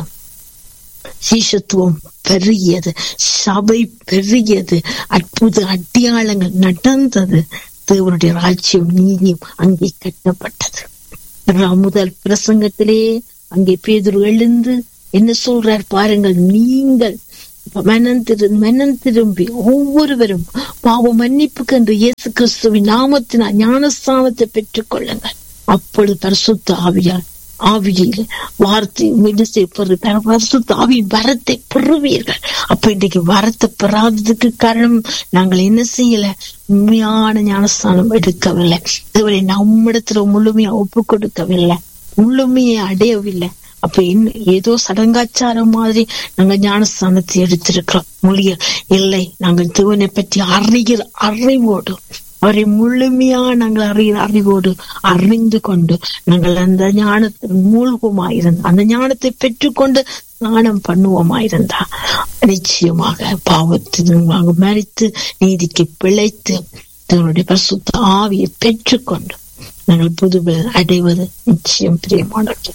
சீஷத்துவம் பெருகியது சபை பெருகியது அற்புத அட்டியாளங்கள் நடந்தது தேவனுடைய ராஜ்யம் நீதியும் அங்கே கட்டப்பட்டது முதல் பிரசங்கத்திலே அங்கே பேதுரு எழுந்து என்ன சொல்றார் பாருங்கள் நீங்கள் மனம் திரு மனம் திரும்பி ஒவ்வொருவரும் பாவ மன்னிப்புக்கு என்று இயேசு கிறிஸ்துவின் நாமத்தினால் ஞானஸ்தானத்தை பெற்றுக் கொள்ளுங்கள் அப்பொழுது பரிசுத்த ஆவியார் ஆவியில் வார்த்தை விடுசை பரிசுத்த ஆவியின் வரத்தை பெறுவீர்கள் அப்ப இன்றைக்கு வரத்தை பெறாததுக்கு காரணம் நாங்கள் என்ன செய்யல உண்மையான ஞானஸ்தானம் எடுக்கவில்லை இதுவரை நம்மிடத்துல முழுமையா ஒப்பு கொடுக்கவில்லை முழுமையை அடையவில்லை அப்ப இன்னும் ஏதோ சடங்காச்சாரம் மாதிரி நாங்க ஞானஸ்தானத்தை எடுத்திருக்கிறோம் மொழிய இல்லை நாங்கள் தேவனை பற்றி அறிகிற அறிவோடு அவரை முழுமையா நாங்கள் அறிகிற அறிவோடு அறிந்து கொண்டு நாங்கள் அந்த ஞானத்தில் மூழ்குமாயிருந்தோம் அந்த ஞானத்தை பெற்றுக்கொண்டு ஸ்நானம் பண்ணுவோமாயிருந்தா நிச்சயமாக பாவத்திற்கு நாங்கள் மறித்து நீதிக்கு பிழைத்து தன்னுடைய பரிசுத்த ஆவியை பெற்றுக்கொண்டு நாங்கள் புதுவை அடைவது நிச்சயம் பிரியமானது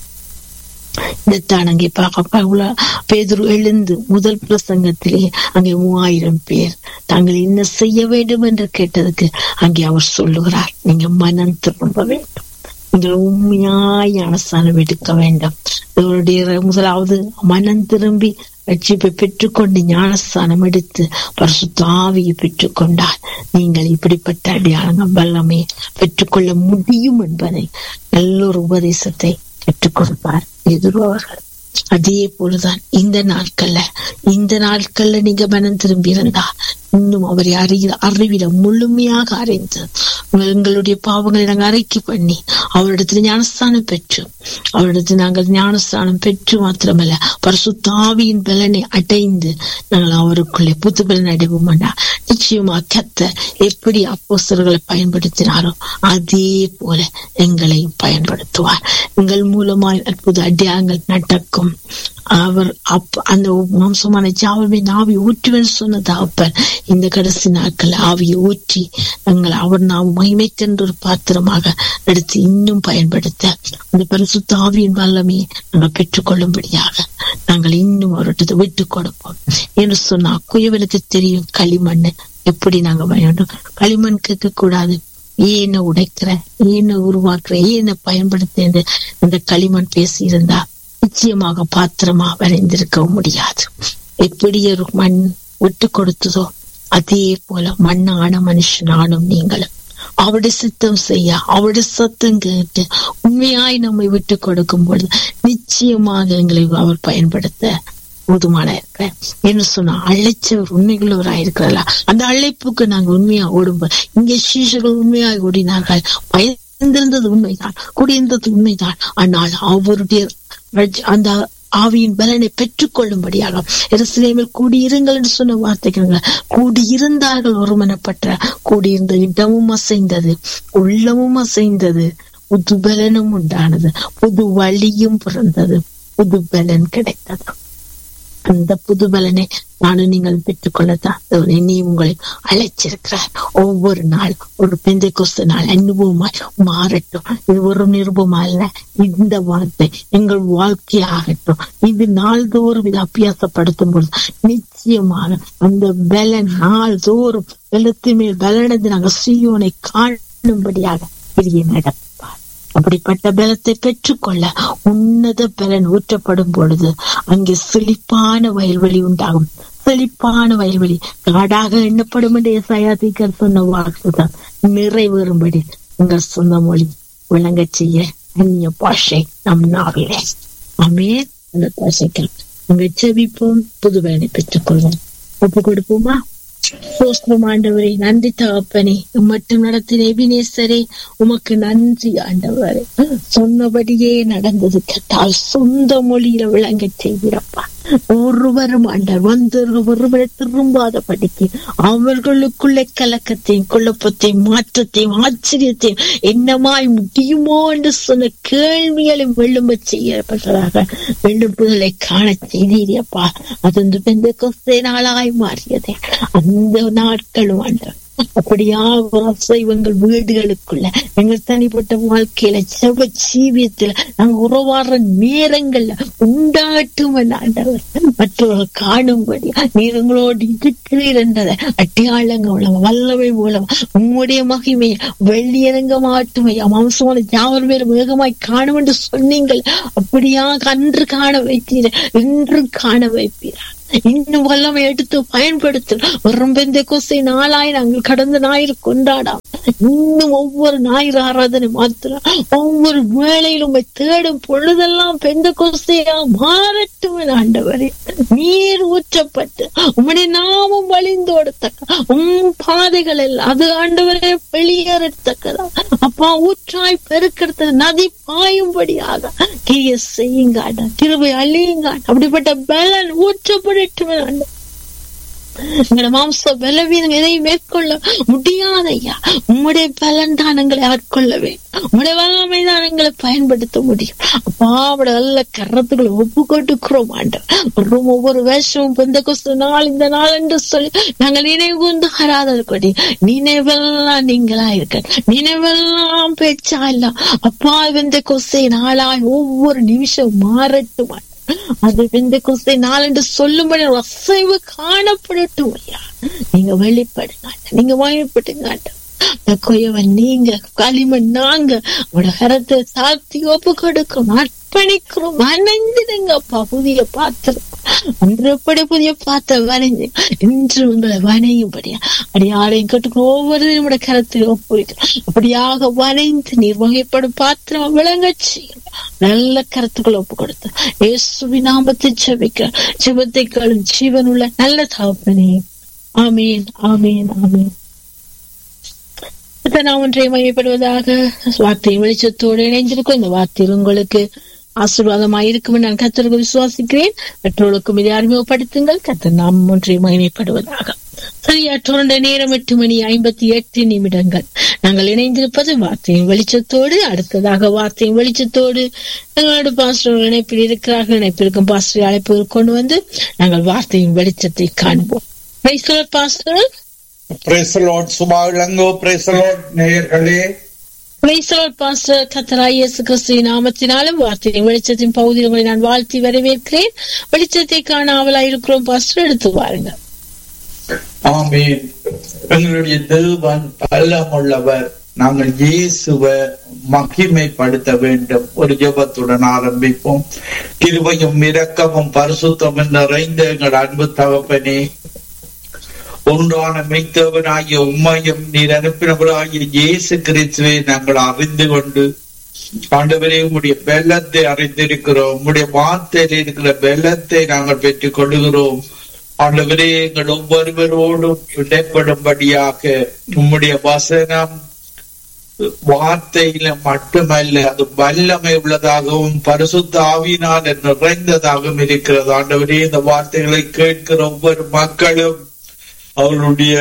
இதைத்தான் அங்கே பார்க்க பேதுரு எழுந்து முதல் பிரசங்கத்திலே அங்கே மூவாயிரம் பேர் தாங்கள் என்ன செய்ய வேண்டும் என்று கேட்டதுக்கு அங்கே அவர் சொல்லுகிறார் நீங்க மனம் திரும்ப வேண்டும் நீங்கள் உண்மையாய் ஞானஸ்தானம் எடுக்க வேண்டும் இவருடைய முதலாவது மனம் திரும்பி ரட்சிப்பை பெற்றுக்கொண்டு ஞானஸ்தானம் எடுத்து பரிசுத்த ஆவியை பெற்றுக்கொண்டால் நீங்கள் இப்படிப்பட்ட அடையாளங்கள் வல்லமே பெற்றுக்கொள்ள முடியும் என்பதை நல்ல ஒரு உபதேசத்தை கற்றுக் கொடுப்பார் எதிர்வர்கள் அதே போலதான் இந்த நாட்கள்ல இந்த நாட்கள்ல நீங்க மனம் திரும்பி இருந்தா இன்னும் அவரை அறிகிற அறிவிட முழுமையாக அறிந்து எங்களுடைய பாவங்களை நாங்கள் அறிக்கை பண்ணி அவரிடத்துல ஞானஸ்தானம் பெற்று அவரிடத்தில் நாங்கள் ஞானஸ்தானம் பெற்று மாத்திரமல்ல பரிசுத்தாவியின் பலனை அடைந்து நாங்கள் அவருக்குள்ளே புது பலன் அடைவோம்னா நிச்சயமா கத்த எப்படி அப்போஸ்தர்களை பயன்படுத்தினாரோ அதே போல எங்களையும் பயன்படுத்துவார் எங்கள் மூலமாய் அற்புத அடையாளங்கள் நடக்கும் அவர் அப் அந்த மாம்சமான ஜாவமே ஆவி ஊற்றுவேன் சொன்னது அப்பர் இந்த கடைசி நாட்கள் ஆவியை ஊற்றி நாங்கள் அவர் நாம் மகிமைக்கென்ற ஒரு பாத்திரமாக எடுத்து இன்னும் பயன்படுத்த அந்த பரிசுத்த ஆவியின் வல்லமையை நாங்கள் பெற்றுக்கொள்ளும்படியாக நாங்கள் இன்னும் அவர்கிட்ட விட்டு கொடுப்போம் என்று சொன்னா குயவனுக்கு தெரியும் களிமண் எப்படி நாங்க வேண்டும் களிமண் கேட்க கூடாது ஏன உடைக்கிற ஏன உருவாக்குற ஏன பயன்படுத்த இந்த களிமண் பேசி இருந்தா நிச்சயமாக பாத்திரமா வரைந்திருக்க முடியாது எப்படி ஒரு மண் விட்டு கொடுத்ததோ அதே போல மண்ணான மனுஷனானும் நீங்களும் அவருடைய சித்தம் செய்ய அவருடைய சத்தம் கேட்டு உண்மையாய் நம்மை விட்டு கொடுக்கும் பொழுது நிச்சயமாக எங்களை அவர் பயன்படுத்த போதுமான இருக்கிற என்ன சொன்னா அழைச்சவர் உண்மைகளவராக இருக்கிறாரா அந்த அழைப்புக்கு நாங்க உண்மையா ஓடும்போது இங்கே சீஷர்கள் உண்மையாக ஓடினார்கள் பயந்திருந்தது உண்மைதான் குடியிருந்தது உண்மைதான் ஆனால் அவருடைய அந்த ஆவியின் பலனை பெற்றுக் கொள்ளும்படியாக எருசலேமில் கூடியிருங்கள் என்று சொன்ன வார்த்தைகள் கூடியிருந்தார்கள் ஒருமனப்பட்ட கூடியிருந்த இடமும் அசைந்தது உள்ளமும் அசைந்தது புது பலனும் உண்டானது புது வழியும் பிறந்தது புது பலன் கிடைத்தது அந்த புது பலனை நானும் நீங்கள் பெற்றுக்கொள்ளத்தான் இனி உங்களை அழைச்சிருக்கிறார் ஒவ்வொரு நாள் ஒரு பெந்தை கொஸ்த நாள் அனுபவமாய் மாறட்டும் இது ஒரு நிருபமா இல்ல இந்த வார்த்தை எங்கள் வாழ்க்கையாகட்டும் இது நாள்தோறும் இது அபியாசப்படுத்தும் பொழுது நிச்சயமாக அந்த பலன் நாள்தோறும் வெள்ளத்தின் மேல் பலனது நாங்கள் சீயோனை காணும்படியாக பெரிய நடப்பார் அப்படிப்பட்ட பலத்தை பெற்றுக்கொள்ள உன்னத பலன் ஊற்றப்படும் பொழுது அங்கே செழிப்பான வயல்வெளி உண்டாகும் செழிப்பான வயல்வெளி காடாக எண்ணப்படும் என்று சயாதிகர் சொன்ன வாக்குதான் நிறைவேறும்படி உங்கள் சொந்த மொழி விளங்க செய்ய அந்நிய பாஷை நம் நாவிலே அமே அந்த பாஷைகள் அங்க செவிப்போம் புது பலனை பெற்றுக்கொள்வோம் ஒப்பு கொடுப்போமா சோஸ்திரம் ஆண்டவரே நன்றி தகப்பனே மட்டும் நடத்தின எபினேசரே உமக்கு நன்றி ஆண்டவரே சொன்னபடியே நடந்தது கேட்டால் சொந்த மொழியில விளங்க செய்கிறப்பா ஒருவரும் ஆண்டவர் வந்து ஒருவரை திரும்பாத படிக்கு அவர்களுக்குள்ளே கலக்கத்தையும் குழப்பத்தையும் மாற்றத்தையும் ஆச்சரியத்தையும் என்னமாய் முடியுமோ என்று சொன்ன கேள்விகளை வெள்ளும்ப செய்யப்பட்டதாக வெள்ளுப்புகளை காண செய்தீரியப்பா அது வந்து பெந்த கொஸ்தே நாளாய் மாறியதே அந்த நாட்களும் ஆண்டவர் அப்படியாக அசைவங்கள் வீடுகளுக்குள்ள எங்கள் தனிப்பட்ட வாழ்க்கையில செவ ஜீவியத்துல நாங்க உறவாடுற நேரங்கள்ல உண்டாட்டும் ஆண்டவர் மற்றவர்கள் காணும்படி நீர் உங்களோடு இருக்கிறீர் என்றதை அட்டியாளங்க மூலம் வல்லமை மூலம் உங்களுடைய மகிமையை வெள்ளியரங்க மாட்டுமையா மாம்சமான யாவர் மேலும் வேகமாய் காணும் என்று சொன்னீங்கள் அப்படியாக அன்று காண வைத்தீர் இன்றும் காண வைப்பீரா இன்னும் வல்லமை எடுத்து பயன்படுத்து வெறும் பெந்த கொசை நாளாய் நாங்கள் கடந்த ஞாயிறு கொண்டாடாம் இன்னும் ஒவ்வொரு ஞாயிறு ஆராதனை மாத்திரம் ஒவ்வொரு வேளையிலும் உம்மை தேடும் பொழுதெல்லாம் பெந்த கொசையா மாறட்டும் என் ஆண்டவரே நீர் ஊற்றப்பட்டு உம்முடைய நாமம் வழிந்தோடத்தக்க உம் பாதைகள் எல்லாம் அது ஆண்டவரே வெளியேறத்தக்கதா அப்பா ஊற்றாய் பெருக்கிறது நதி பாயும்படியாக கிரிய செய்யுங்க ஆண்டா கிருபை அழியுங்க அப்படிப்பட்ட பலன் ஊற்றப்படட்டும் என் ஆண்டவரே. எங்களோட மாம்ச பலவீனம் எதையும் மேற்கொள்ள முடியாத ஐயா உம்முடைய பலன் தான் எங்களை ஆட்கொள்ள வேண்டும் உம்முடைய வல்லமை தான் எங்களை பயன்படுத்த முடியும் அப்பா அவட நல்ல கரத்துக்களை ஒப்பு கொடுக்கிறோம் ஆண்டவர் ஒவ்வொரு வருஷமும் இந்த கொஸ்து நாள் இந்த நாள் என்று சொல்லி நாங்கள் நினைவு வந்து ஹராதபடி நினைவெல்லாம் நீங்களா இருக்க நினைவெல்லாம் பேச்சா இல்ல அப்பா இந்த கொஸ்தை நாளாய் ஒவ்வொரு நிமிஷம் மாறட்டும் ஆண்டவரே. அது வெந்த குஸ்தை நாள் என்று சொல்லும்படி ஒரு அசைவு காணப்படட்டும் ஐயா நீங்க வெளிப்படுங்க நீங்க வாய்ப்படுங்க கொய்யவன் நீங்க களிமண் நாங்க உங்களோட கரத்தை சாத்தி ஒப்பு கொடுக்கிறோம் அர்ப்பணிக்கிறோம் வணைந்திடுங்கப்பா புதிய பாத்திரம் அன்று எப்படி புதிய பாத்திரம் வணைஞ்சு இன்று உங்களை வணையும்படியா அடியாளையும் கட்டுக்கு ஒவ்வொரு நம்முடைய கரத்தில் ஒப்புவிக்கிறோம் அப்படியாக வணைந்து நீர் வகைப்படும் பாத்திரம் விளங்கச் செய்யும் நல்ல கருத்துக்கள் ஒப்பு கொடுத்து இயேசுவின் நாமத்தை செபிக்க ஜெபத்தை கேளும் ஜீவனுள்ள நல்ல தகப்பனே ஆமீன் ஆமீன் ஆமீன் நான் ஒன்றை மையப்படுவதாக வார்த்தை வெளிச்சத்தோடு இணைந்திருக்கும் இந்த வார்த்தையில் உங்களுக்கு ஆசீர்வாதமாக இருக்கும் நான் கத்தருக்கு விசுவாசிக்கிறேன் மற்றவர்களுக்கும் இதை அறிமுகப்படுத்துங்கள் கத்தர் நாம் ஒன்றை மகிமைப்படுவதாக சரியா தொடர்ந்த நேரம் எட்டு மணி ஐம்பத்தி எட்டு நிமிடங்கள் நாங்கள் இணைந்திருப்பது வார்த்தையின் வெளிச்சத்தோடு அடுத்ததாக வார்த்தையின் வெளிச்சத்தோடு எங்களோட பாஸ்டர் இணைப்பில் இருக்கிறார்கள் இணைப்பிற்கும் பாஸ்டர் அழைப்பு கொண்டு வந்து நாங்கள் வார்த்தையின் வெளிச்சத்தை காண்போம் pastor Praise the Lord. Subha Ilango praise the Lord. நேயர்களே பாஸ்டர் கத்தராய் இயேசு கிறிஸ்துவின் நாமத்தினாலும் வார்த்தையின் வெளிச்சத்தின் பகுதியில் உங்களை நான் வாழ்த்தி வரவேற்கிறேன் வெளிச்சத்தை காண ஆவலா இருக்கிறோம் பாஸ்டர் எடுத்து வாருங்க ஆமீன் எங்களுடைய தேவன் பல்லமுள்ளவர் நாங்கள் இயேசுவை மகிமைப்படுத்த வேண்டும் ஒரு ஜெபத்துடன் ஆரம்பிப்போம் கிருபையும் இரக்கமும் பரிசுத்தமும் நிறைந்த எங்கள் அன்பு தகப்பனே ஒன்றான மெய்த்தவனாகிய உம்மையும் நீர் அனுப்பினவராகிய இயேசு கிறிஸ்துவை நாங்கள் அறிந்து கொண்டு ஆண்டவரே உம்முடைய பெல்லத்தை அறிந்திருக்கிறோம் உம்முடைய வார்த்தையில் இருக்கிற பெல்லத்தை நாங்கள் பெற்றுக் கொள்ளுகிறோம் ஆண்டவரே எங்கள் ஒவ்வொருவரோடும் இடைப்படும்படியாக உம்முடைய வசனம் வார்த்தையில மட்டுமல்ல அது வல்லமை உள்ளதாகவும் பரிசுத்த ஆவியினால் நிறைந்ததாகவும் இருக்கிறது ஆண்டவரே இந்த வார்த்தைகளை கேட்கிற ஒவ்வொரு மக்களும் அவர்களுடைய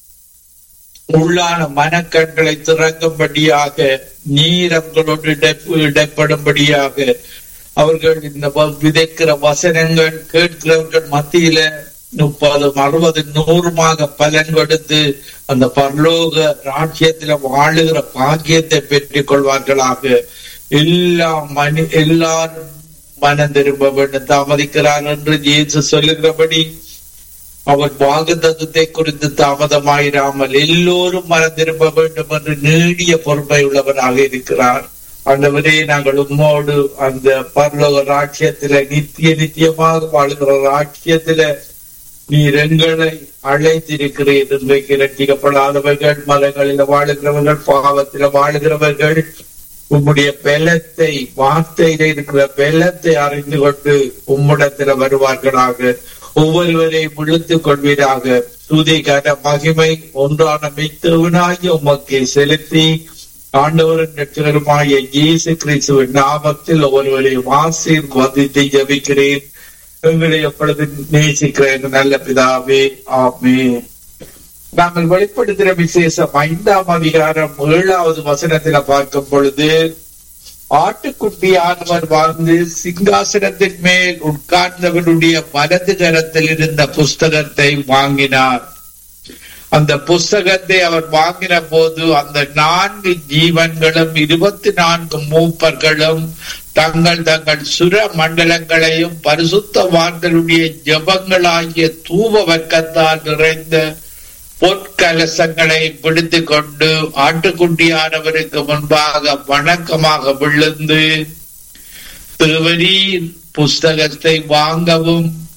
உள்ளான மனக்கண்களை திறங்கும்படியாக நீரங்களோடு இடைப்படும்படியாக அவர்கள் இந்த விதைக்கிற வசனங்கள் கேட்கிறவர்கள் மத்தியில முப்பது அறுபது நூறுமாக பலன் கொடுத்து அந்த பரலோக ராஜ்யத்துல வாழுகிற பாக்கியத்தை பெற்றுக் கொள்வார்களாக எல்லா மனி எல்லாரும் மனம் திரும்ப வேண்டும் தாமதிக்கிறார் என்று இயேசு சொல்லுகிறபடி அவர் வாக்குத்தத்தை குறித்து தாமதமாயிராமல் எல்லோரும் மனம் திரும்ப வேண்டும் என்று நீடிய பொறுமை உள்ளவராக இருக்கிறார் ஆண்டவரே நாங்கள் உம்மோடு அந்த பரலோக ராட்சியத்தில நித்திய நித்தியமாக வாழ்கிற ராட்சியத்தில நீர் எங்களை அழைத்திருக்கிறீர் இன்றைக்கு ரட்சிக்கப்படாதவர்கள் மதங்களில வாழுகிறவர்கள் பாவத்தில வாழுகிறவர்கள் உம்முடைய பெலத்தை வார்த்தையில இருக்கிற பெலத்தை அறிந்து கொண்டு உம்மிடத்துல வருவார்களாக ஒவ்வொருவரையும் இழுத்துக் கொள்வீராக துதிகர மகிமை ஒன்றான மித்தவனாகிய உமக்கு செலுத்தி ஆண்டவரின் நட்சத்திரமாகிய இயேசு கிறிஸ்துவின் நாமத்தில் ஒவ்வொருவரையும் ஆசீர்வதித்து ஜபிக்கிறேன் எங்களை எப்பொழுது நேசிக்கிறேன் நல்ல பிதாவே ஆமே நாங்கள் வெளிப்படுத்துகிற விசேஷம் ஐந்தாம் அதிகாரம் ஏழாவது வசனத்துல பார்க்கும் பொழுது ஆட்டுக்குட்டியானவர் வாழ்ந்து சிங்காசனத்தின் மேல் உட்கார்ந்தவனுடைய வலது கரத்தில் இருந்த புஸ்தகத்தை வாங்கினார் அந்த புஸ்தகத்தை அவர் வாங்கின போது அந்த நான்கு ஜீவன்களும் இருபத்தி நான்கு மூப்பர்களும் தங்கள் தங்கள் சுர மண்டலங்களையும் பரிசுத்தவான்களுடைய ஜபங்களாகிய தூப வர்க்கத்தால் நிறைந்த பொற்கலசங்களை பிடித்து கொண்டு ஆட்டுக்குட்டியானவருக்கு முன்பாக வணக்கமாக விழுந்து திருவரீர் புஸ்தகத்தை வாங்கவும்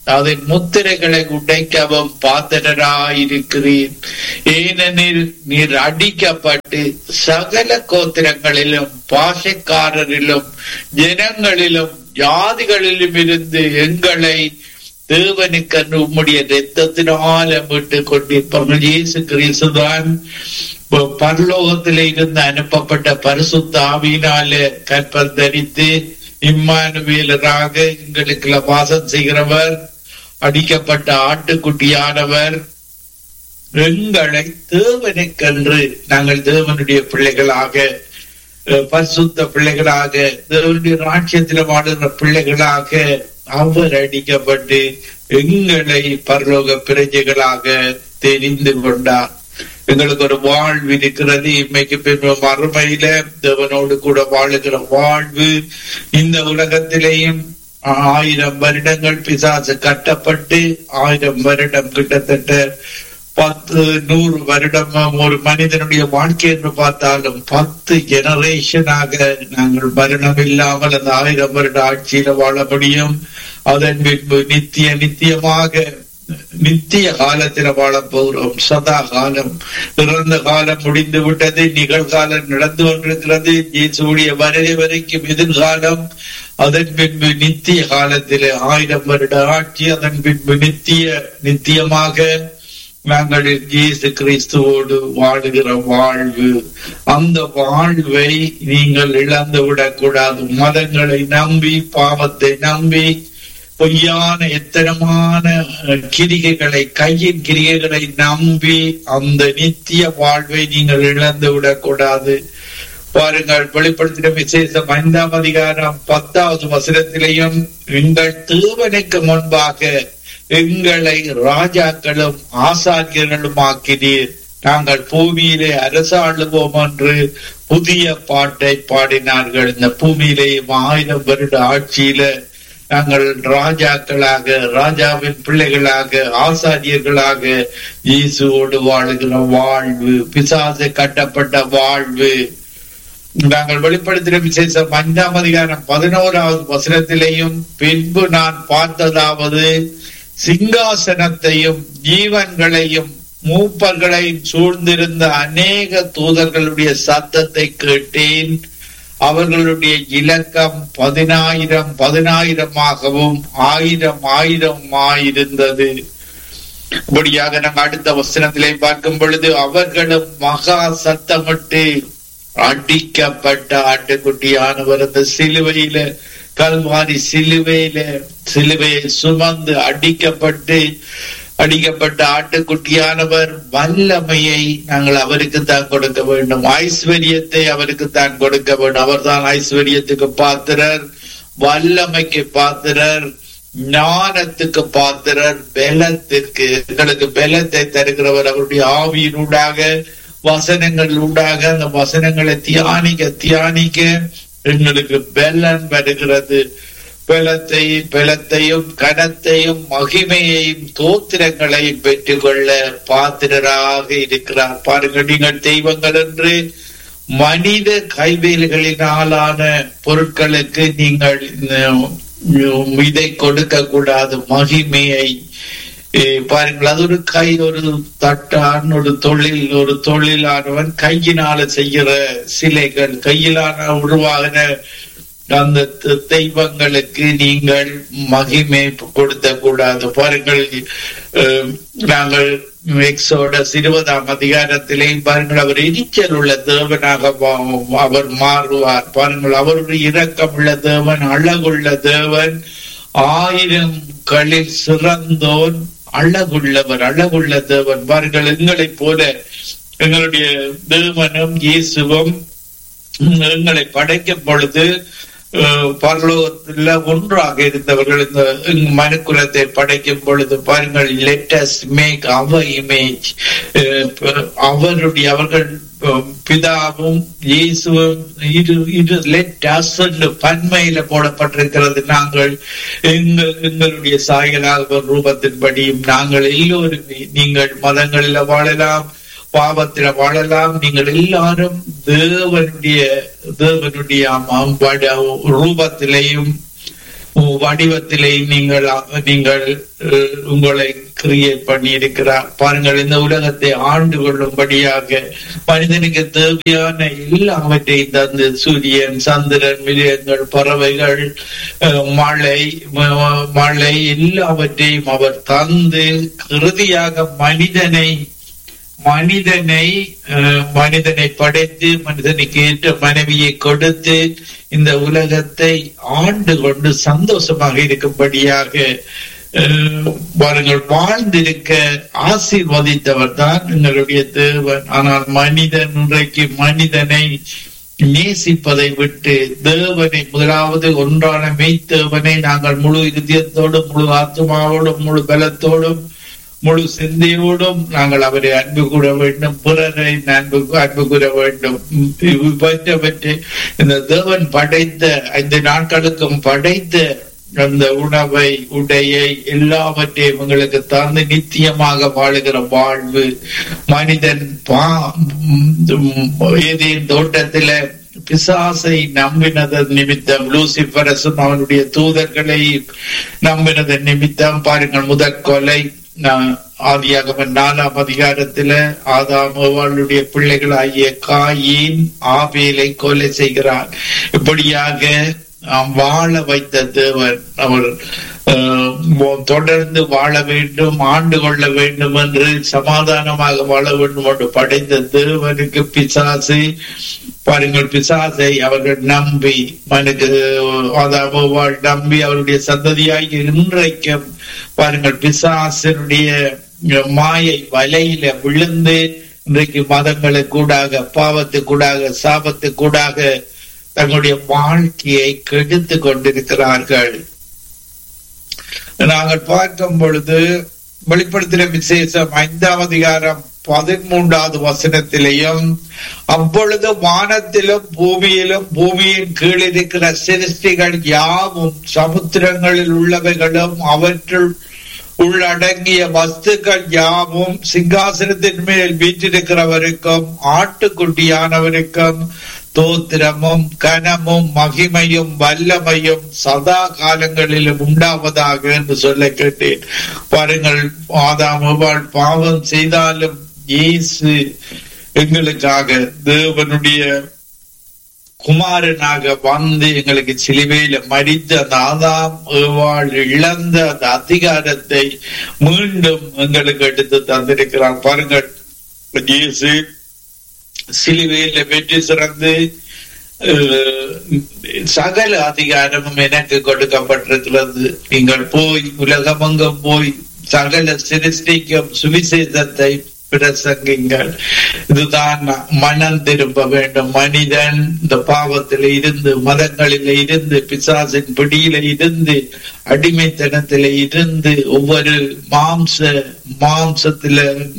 அதன் முத்திரைகளை உடைக்கவும் பாத்திரராயிருக்கிறீர் ஏனெனில் நீர் அடிக்கப்பட்டு சகல கோத்திரங்களிலும் பாஷைக்காரரிலும் ஜனங்களிலும் ஜாதிகளிலும் இருந்து எங்களை தேவனுக்கு உம்முடைய ரத்தத்தினால மீட்டு கொண்டிருப்பார்கள் இயேசு கிறிஸ்துதான் பரலோகத்திலே இருந்து அனுப்பப்பட்ட பரிசுத்த ஆவியினால கற்பல் தரித்து இம்மானுவேலராக எங்களுக்கு வாசம் செய்கிறவர் அடிக்கப்பட்ட ஆட்டுக்குட்டியானவர் எங்களை தேவனுக்கென்று நாங்கள் தேவனுடைய பிள்ளைகளாக பரிசுத்த பிள்ளைகளாக தேவனுடைய ராட்சியத்தில் வாடுகிற பிள்ளைகளாக அவர் அடிக்கப்பட்டு எங்களை பரலோக பிரஜைகளாக தெரிந்து கொண்டார் எங்களுக்கு ஒரு வாழ்வு இருக்கிறது இன்மைக்கு பின்பு மறுமையில தேவனோடு கூட வாழுகிற வாழ்வு இந்த உலகத்திலேயும் ஆயிரம் வருடங்கள் பிசாசு கட்டப்பட்டு ஆயிரம் வருடம் கிட்டத்தட்ட பத்து நூறு வருடம் ஒரு மனிதனுடைய வாழ்க்கை என்று பார்த்தாலும் பத்து ஜெனரேஷனாக நாங்கள் மரணம் இல்லாமல் அந்த ஆயிரம் வருட ஆட்சியில வாழ முடியும் அதன் பின்பு நித்திய நித்தியமாக நித்திய காலத்தில் வாழப் போகிறோம் சதா காலம் இறந்த காலம் முடிந்து விட்டது நிகழ்காலம் நடந்து கொண்டிருக்கிறது இயேசுடைய வருகை வரைக்கும் எதிர்காலம் அதன் பின்பு நித்திய காலத்தில் ஆயிரம் வருட ஆட்சி அதன் பின்பு நித்திய நித்தியமாக நாங்கள் இயேசு கிறிஸ்துவோடு வாழுகிற வாழ்வு அந்த வாழ்வை நீங்கள் இழந்து விடக்கூடாது மதங்களை நம்பி பாவத்தை நம்பி பொய்யான எத்தனமான கிரிகைகளை கையின் கிரிகைகளை நம்பி அந்த நித்திய வாழ்வை நீங்கள் இழந்து விடக்கூடாது பாருங்கள் வெளிப்படுத்தின விசேஷம் ஐந்தாம் அதிகாரம் பத்தாவது வசனத்திலேயும் எங்கள் தேவனுக்கு முன்பாக எங்களை ராஜாக்களும் ஆசாரியர்களும் ஆக்கினீர் நாங்கள் பூமியிலே அரசாளுவோம் என்று புதிய பாட்டை பாடினார்கள் இந்த பூமியிலே ஆயிரம் வருட ஆட்சியில நாங்கள் ராஜாக்களாக ராஜாவின் பிள்ளைகளாக ஆசாரியர்களாக இயேசுவோடு வாழுகிற வாழ்வு பிசாசு கட்டப்பட்ட வாழ்வு நாங்கள் வெளிப்படுத்தின விசேஷம் அஞ்சாம் அதிகாரம் பதினோராவது வசனத்திலேயும் பின்பு நான் பார்த்ததாவது சிங்காசனத்தையும் ஜீவன்களையும் மூப்பர்களையும் சூழ்ந்திருந்த அநேக தூதர்களுடைய சத்தத்தை கேட்டேன் அவர்களுடைய இலக்கம் பதினாயிரம் பதினாயிரமாகவும் ஆயிரம் ஆயிரமாயிருந்தது இப்படியாக நாங்கள் அடுத்த வசனத்திலே பார்க்கும் பொழுது அவர்களும் மகா சத்தமிட்டு அடிக்கப்பட்ட ஆட்டுக்குட்டியானவர் அந்த சிலுவையில கல்வாரி சிலுவையில சிலுவையை சுமந்து அடிக்கப்பட்டு அடிக்கப்பட்ட ஆட்டுக்குட்டியானவர் வல்லமையை நாங்கள் அவருக்கு தான் கொடுக்க வேண்டும் ஐஸ்வர்யத்தை அவருக்கு தான் கொடுக்க வேண்டும் அவர் தான் ஐஸ்வர்யத்துக்கு பாத்திரர் வல்லமைக்கு பாத்திரர் ஞானத்துக்கு பாத்திரர் பலத்திற்கு எங்களுக்கு பலத்தை தருகிறவர் அவருடைய ஆவியினூடாக வசனங்கள் உண்டாக அந்த வசனங்களை தியானிக்க தியானிக்க எங்களுக்கு பலன் வருகிறது பலத்தை பலத்தையும் கனத்தையும் மகிமையையும் தோத்திரங்களையும் பெற்றுக்கொள்ள பாத்திரராக இருக்கிறார் பாருங்கள் நீங்கள் தெய்வங்கள் என்று மனித கைவேல்களினாலான பொருட்களுக்கு நீங்கள் இதை கொடுக்க கூடாது மகிமையை பாருங்கள் அது ஒரு கை ஒரு தட்டான் ஒரு தொழில் ஒரு தொழிலானவன் கையினால செய்கிற சிலைகள் கையிலான உருவாகின அந்த தெய்வங்களுக்கு நீங்கள் மகிமை கொடுத்த கூடாது பாருங்கள் நாங்கள் எக்ஸோட இருபதாம் அதிகாரத்திலே பாருங்கள் அவர் எரிச்சல் உள்ள தேவனாக அவர் மாறுவார் பாருங்கள் அவருடைய இரக்கம் உள்ள தேவன் அழகுள்ள தேவன் ஆயிரம் களில் சிறந்தோன் அழகுள்ளவர் அழகுள்ள தேவன் பாருங்கள் எங்களைப் போல எங்களுடைய தேவனும் இயேசுவும் எங்களை படைக்கும் பொழுது பரலோகத்தில் ஒன்றாக இருந்தவர்கள் இந்த மனுக்குலத்தை படைக்கும் பொழுது பாருங்கள் லெட்டஸ் மேக் அவர் இமேஜ் அவருடைய அவர்கள் பிதாவும் இயேசுவும் இரு இரு லெட்டஸ் பன்மையில போடப்பட்டிருக்கிறது நாங்கள் எங்கள் எங்களுடைய சாயலாக ரூபத்தின்படியும் நாங்கள் எல்லோருமே நீங்கள் மதங்களில் வாழலாம் பாவத்தில வாழலாம் நீங்கள் எல்லாரும் தேவனுடைய தேவனுடைய ரூபத்திலையும் வடிவத்திலே நீங்கள் நீங்கள் அஹ், உங்களை கிரியேட் பண்ணி இருக்கிறார் பாருங்கள் இந்த உலகத்தை ஆண்டு கொள்ளும்படியாக மனிதனுக்கு தேவையான எல்லாவற்றையும் தந்து சூரியன் சந்திரன் மிருகங்கள் பறவைகள் அஹ், மழை ம- மழை எல்லாவற்றையும் அவர் தந்து இறுதியாக மனிதனை மனிதனை அஹ், மனிதனை படைத்து மனிதனுக்கு ஏற்ற மனைவியை கொடுத்து இந்த உலகத்தை ஆண்டு கொண்டு சந்தோஷமாக இருக்கும்படியாக அஹ், பாருங்கள் வாழ்ந்திருக்க ஆசீர்வதித்தவர் தான் எங்களுடைய தேவன் ஆனால் மனிதன் இன்றைக்கு மனிதனை நேசிப்பதை விட்டு தேவனை முதலாவது ஒன்றான மெய்த்தேவனை நாங்கள் முழு இதயத்தோடும் முழு ஆத்மாவோடும் முழு பலத்தோடும் முழு சிந்தையோடும் நாங்கள் அவரை அன்பு கூற வேண்டும் பிறரை அன்பு அன்பு கூற வேண்டும் இவற்றவற்றை இந்த தேவன் படைத்த ஐந்து நாட்களுக்கும் படைத்த அந்த உணவை உடையை எல்லாவற்றையும் உங்களுக்கு தந்து நித்தியமாக வாழுகிற வாழ்வு மனிதன் பா ஏதேன் தோட்டத்தில பிசாசை நம்பினதன் நிமித்தம் லூசிபரசும் அவனுடைய தூதர்களை நம்பினதன் நிமித்தம் பாருங்கள் முதற் கொலை நா- ஆதியாகமம் நாலாம் அதிகாரத்துல ஆதாம் அவளுடைய பிள்ளைகள் ஆகிய காயின் ஆபேலை கொலை செய்கிறார் இப்படியாக ஆம், வாழ வைத்த தேவன் அவர் அஹ், மோ- தொடர்ந்து வாழ வேண்டும் ஆண்டு கொள்ள வேண்டும் என்று சமாதானமாக வாழ வேண்டும் என்று படைத்த தேவனுக்கு பிசாசு பாருங்கள் பிசாசை அவர்கள் நம்பி மனுக்கு அதாவது நம்பி அவருடைய சந்ததியாகி இன்றைக்கும் பாருங்கள் பிசாசனுடைய மாயை வலையில விழுந்து இன்றைக்கு மதங்களுக்கூடாக பாவத்துக்கூடாக சாபத்துக்கூடாக தங்களுடைய வாழ்க்கையை கெடுத்து கொண்டிருக்கிறார்கள் நாங்கள் பார்க்கும் பொழுது வெளிப்படுத்தின விசேஷம் ஐந்தாம் அதிகாரம் பதிமூன்றாவது வசனத்திலேயும் அப்பொழுது வானத்திலும் பூமியிலும் பூமியின் கீழ் இருக்கிற சிருஷ்டிகள் யாவும் சமுத்திரங்களில் உள்ளவைகளும் அவற்றுள் உள்ளடங்கிய வஸ்துக்கள் யாவும் சிங்காசனத்தின் மேல் வீற்றிருக்கிறவருக்கும் ஆட்டுக்குட்டியானவருக்கும் தோத்திரமும் கனமும் மகிமையும் வல்லமையும் சதா காலங்களிலும் உண்டாவதாக என்று சொல்ல கேட்டேன் பாருங்கள் ஆதாம் எவ்வாள் பாவம் செய்தாலும் இயேசு எங்களுக்காக தேவனுடைய குமாரனாக வந்து எங்களுக்கு சிலுவையில மடித்து அந்த ஆதாம் ஏவாள் இழந்த அந்த அதிகாரத்தை மீண்டும் எங்களுக்கு எடுத்து தந்திருக்கிறார் பாருங்கள் இயேசு சிலுவையில வெற்றி சிறந்து அஹ், சகல அதிகாரமும் எனக்கு கொடுக்கப்பட்டிருக்கிறது நீங்கள் போய் உலகமெங்கும் போய் சகல சிருஷ்டிக்கும் சுவிசேஷத்தை பிரசங்கிங்கள் இதுதான் மனம் திரும்ப வேண்டும் மனிதன் இந்த பாவத்தில இருந்து மதங்களில இருந்து பிசாசின் பிடியில இருந்து அடிமைத்தனத்தில இருந்து ஒவ்வொரு மாம்ச மாம்சத்தில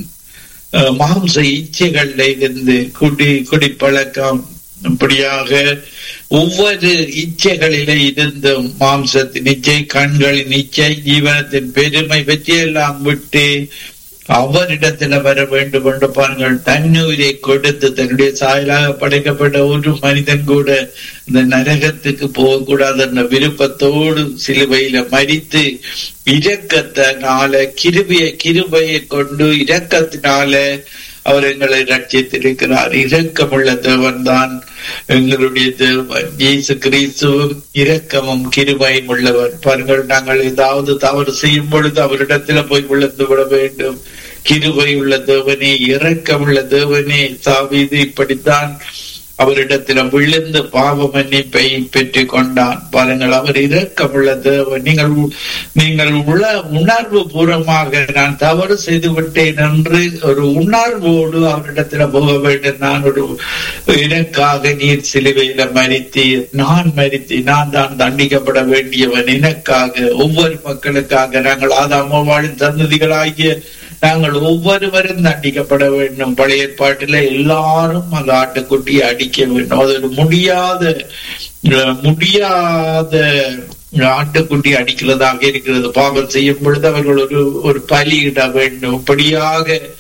அஹ், மாம்ச இச்சைகள்ல இருந்து குடி குடிப்பழக்கம் இப்படியாக ஒவ்வொரு இச்சைகளிலே இருந்தும் மாம்சத்தின் இச்சை கண்களின் இச்சை ஜீவனத்தின் பெருமை பற்றியெல்லாம் விட்டு அவரிடத்துல வர வேண்டும் என்று பாருங்கள் தன்னுயிரை கொடுத்து தன்னுடைய சாயலாக படைக்கப்பட்ட ஒரு மனிதன் கூட இந்த நரகத்துக்கு போகக்கூடாது என்ற விருப்பத்தோடு சிலுவையில மறித்து இரக்கத்தினால கிருபிய கிருபையை கொண்டு இரக்கத்தினால அவர் எங்களை ரட்சித்திருக்கிறார் இரக்கமுள்ள தேவன் தான் எங்களுடைய தேவன் இயேசு கிறிஸ்துவும் இரக்கமும் கிருபையும் உள்ளவர் பாருங்கள் நாங்கள் ஏதாவது தவறு செய்யும் பொழுது அவரிடத்துல போய் விழுந்து விட வேண்டும் கிருபை உள்ள தேவனே இரக்கமுள்ள தேவனே தாவீது இப்படித்தான் அவரிடத்துல விழுந்து பாவ மன்னிப்பை பெற்றுக் கொண்டான் பாருங்கள் அவர் இரக்கமுள்ள தேவன் நீங்கள் உ- நீங்கள் உள்ள உணர்வு பூர்வமாக நான் தவறு செய்து விட்டேன் என்று ஒரு உணர்வோடு அவரிடத்துல போக வேண்டும் நான் ஒரு எனக்காக நீர் சிலுவையில மறித்தீர் நான் மறித்து நான் தான் தண்டிக்கப்பட வேண்டியவன் எனக்காக ஒவ்வொரு மக்களுக்காக நாங்கள் ஆதாமவாழின் சந்ததிகளாகிய நாங்கள் ஒவ்வொருவரும் தண்டிக்கப்பட வேண்டும் பழைய ஏற்பாட்டில எல்லாரும் அந்த ஆட்டுக்குட்டியை அடிக்க வேண்டும் அது ஒரு முடியாத அஹ், முடியாத ஆட்டுக்குட்டி அடிக்கிறதாக இருக்கிறது பாவம் செய்யும் பொழுது அவர்கள் ஒரு ஒரு பலியிட வேண்டும் இப்படியாக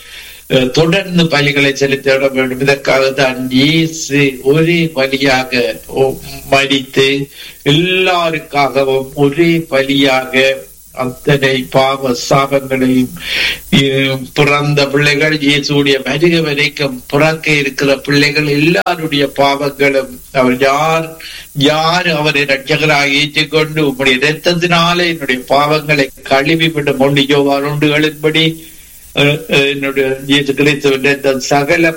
அஹ், தொடர்ந்து பலிகளை செலுத்திட வேண்டும் இதற்காக தான் இயேசு ஒரே பலியாக ஓ- மரித்து எல்லாருக்காகவும் ஒரே பலியாக அத்தனை பாவ சாபங்களையும் அஹ், பிறந்த பிள்ளைகள் இயேசுடைய வருக வரைக்கும் பிறக்க இருக்கிற பிள்ளைகள் எல்லாருடைய பாவங்களும் அவர் யார் யார் அவரை ரட்சகராக ஏற்றுக்கொண்டு உம்முடைய இரத்தத்தினாலே என்னுடைய பாவங்களை கழுவி விடும் ஒன்று யோவான் ஒன்றுகளின்படி அஹ், அஹ், என்னுடைய இயேசு கிறிஸ்துவின் இரத்தம் சகல